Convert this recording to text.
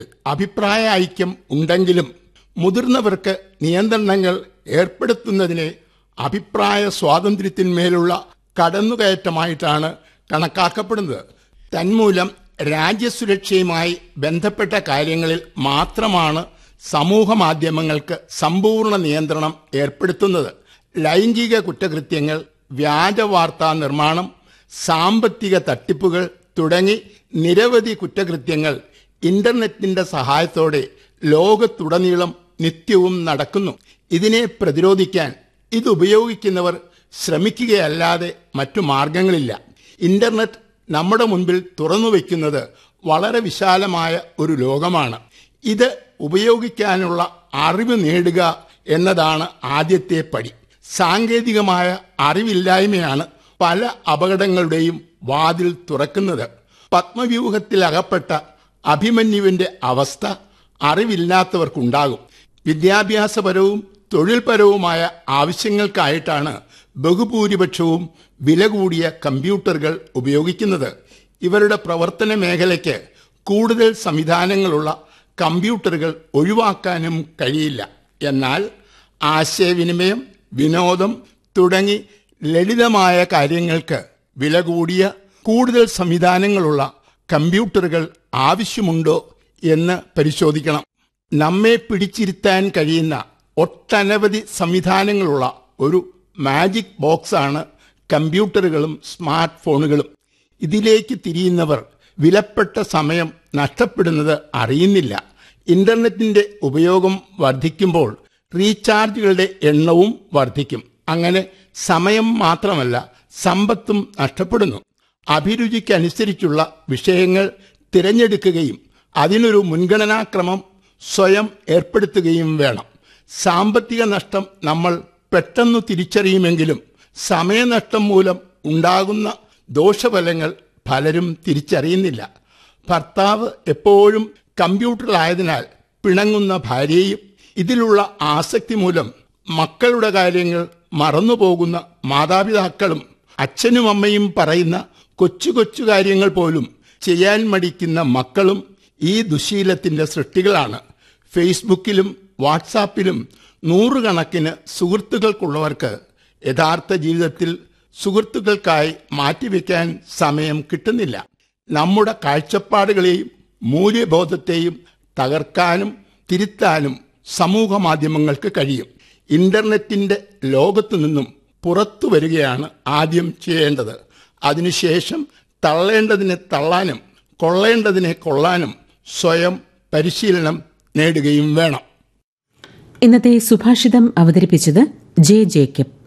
അഭിപ്രായ ഐക്യം ഉണ്ടെങ്കിലും മുതിർന്നവർക്ക് നിയന്ത്രണങ്ങൾ ഏർപ്പെടുത്തുന്നതിനെ അഭിപ്രായ സ്വാതന്ത്ര്യത്തിന്മേലുള്ള കടന്നുകയറ്റമായിട്ടാണ് കണക്കാക്കപ്പെടുന്നത് തന്മൂലം രാജ്യസുരക്ഷയുമായി ബന്ധപ്പെട്ട കാര്യങ്ങളിൽ മാത്രമാണ് സമൂഹ മാധ്യമങ്ങൾക്ക് സമ്പൂർണ്ണ നിയന്ത്രണം ഏർപ്പെടുത്തുന്നത് ലൈംഗിക കുറ്റകൃത്യങ്ങൾ വ്യാജ വാർത്താ നിർമ്മാണം സാമ്പത്തിക തട്ടിപ്പുകൾ തുടങ്ങി നിരവധി കുറ്റകൃത്യങ്ങൾ ഇന്റർനെറ്റിന്റെ സഹായത്തോടെ ലോകത്തുടനീളം നിത്യവും നടക്കുന്നു ഇതിനെ പ്രതിരോധിക്കാൻ ഇത് ഉപയോഗിക്കുന്നവർ ശ്രമിക്കുകയല്ലാതെ മറ്റു മാർഗങ്ങളില്ല ഇന്റർനെറ്റ് നമ്മുടെ മുൻപിൽ തുറന്നു വയ്ക്കുന്നത് വളരെ വിശാലമായ ഒരു ലോകമാണ് ഇത് ഉപയോഗിക്കാനുള്ള അറിവ് നേടുക എന്നതാണ് ആദ്യത്തെ പടി സാങ്കേതികമായ അറിവില്ലായ്മയാണ് പല അപകടങ്ങളുടെയും വാതിൽ തുറക്കുന്നത് പത്മവ്യൂഹത്തിൽ അകപ്പെട്ട അഭിമന്യുവിന്റെ അവസ്ഥ അറിവില്ലാത്തവർക്കുണ്ടാകും വിദ്യാഭ്യാസപരവും തൊഴിൽപരവുമായ ആവശ്യങ്ങൾക്കായിട്ടാണ് ബഹുഭൂരിപക്ഷവും വില കൂടിയ കമ്പ്യൂട്ടറുകൾ ഉപയോഗിക്കുന്നത് ഇവരുടെ പ്രവർത്തന മേഖലയ്ക്ക് കൂടുതൽ സംവിധാനങ്ങളുള്ള കമ്പ്യൂട്ടറുകൾ ഒഴിവാക്കാനും കഴിയില്ല എന്നാൽ ആശയവിനിമയം വിനോദം തുടങ്ങി ലളിതമായ കാര്യങ്ങൾക്ക് വില കൂടിയ കൂടുതൽ സംവിധാനങ്ങളുള്ള കമ്പ്യൂട്ടറുകൾ ആവശ്യമുണ്ടോ എന്ന് പരിശോധിക്കണം നമ്മെ പിടിച്ചിരുത്താൻ കഴിയുന്ന ഒട്ടനവധി സംവിധാനങ്ങളുള്ള ഒരു മാജിക് ബോക്സാണ് കമ്പ്യൂട്ടറുകളും സ്മാർട്ട് ഫോണുകളും ഇതിലേക്ക് തിരിയുന്നവർ വിലപ്പെട്ട സമയം നഷ്ടപ്പെടുന്നത് അറിയുന്നില്ല ഇന്റർനെറ്റിന്റെ ഉപയോഗം വർദ്ധിക്കുമ്പോൾ റീചാർജുകളുടെ എണ്ണവും വർദ്ധിക്കും അങ്ങനെ സമയം മാത്രമല്ല സമ്പത്തും നഷ്ടപ്പെടുന്നു അഭിരുചിക്കനുസരിച്ചുള്ള വിഷയങ്ങൾ തിരഞ്ഞെടുക്കുകയും അതിനൊരു മുൻഗണനാക്രമം സ്വയം ഏർപ്പെടുത്തുകയും വേണം സാമ്പത്തിക നഷ്ടം നമ്മൾ പെട്ടെന്ന് തിരിച്ചറിയുമെങ്കിലും സമയനഷ്ടം മൂലം ഉണ്ടാകുന്ന ദോഷഫലങ്ങൾ പലരും തിരിച്ചറിയുന്നില്ല ഭർത്താവ് എപ്പോഴും കമ്പ്യൂട്ടറിലായതിനാൽ പിണങ്ങുന്ന ഭാര്യയും ഇതിലുള്ള ആസക്തി മൂലം മക്കളുടെ കാര്യങ്ങൾ മറന്നുപോകുന്ന മാതാപിതാക്കളും അച്ഛനും അമ്മയും പറയുന്ന കൊച്ചു കൊച്ചു കാര്യങ്ങൾ പോലും ചെയ്യാൻ മടിക്കുന്ന മക്കളും ഈ ദുശീലത്തിന്റെ സൃഷ്ടികളാണ് ഫേസ്ബുക്കിലും വാട്സാപ്പിലും നൂറുകണക്കിന് സുഹൃത്തുക്കൾക്കുള്ളവർക്ക് യഥാർത്ഥ ജീവിതത്തിൽ സുഹൃത്തുക്കൾക്കായി മാറ്റിവെക്കാൻ സമയം കിട്ടുന്നില്ല നമ്മുടെ കാഴ്ചപ്പാടുകളെയും മൂല്യബോധത്തെയും തകർക്കാനും തിരുത്താനും സമൂഹ മാധ്യമങ്ങൾക്ക് കഴിയും ഇന്റർനെറ്റിന്റെ ലോകത്തു നിന്നും പുറത്തു വരികയാണ് ആദ്യം ചെയ്യേണ്ടത് അതിനുശേഷം തള്ളേണ്ടതിനെ തള്ളാനും കൊള്ളേണ്ടതിനെ കൊള്ളാനും സ്വയം പരിശീലനം നേടുകയും വേണം ഇന്നത്തെ സുഭാഷിതം അവതരിപ്പിച്ചത് ജെ ജേക്കബ്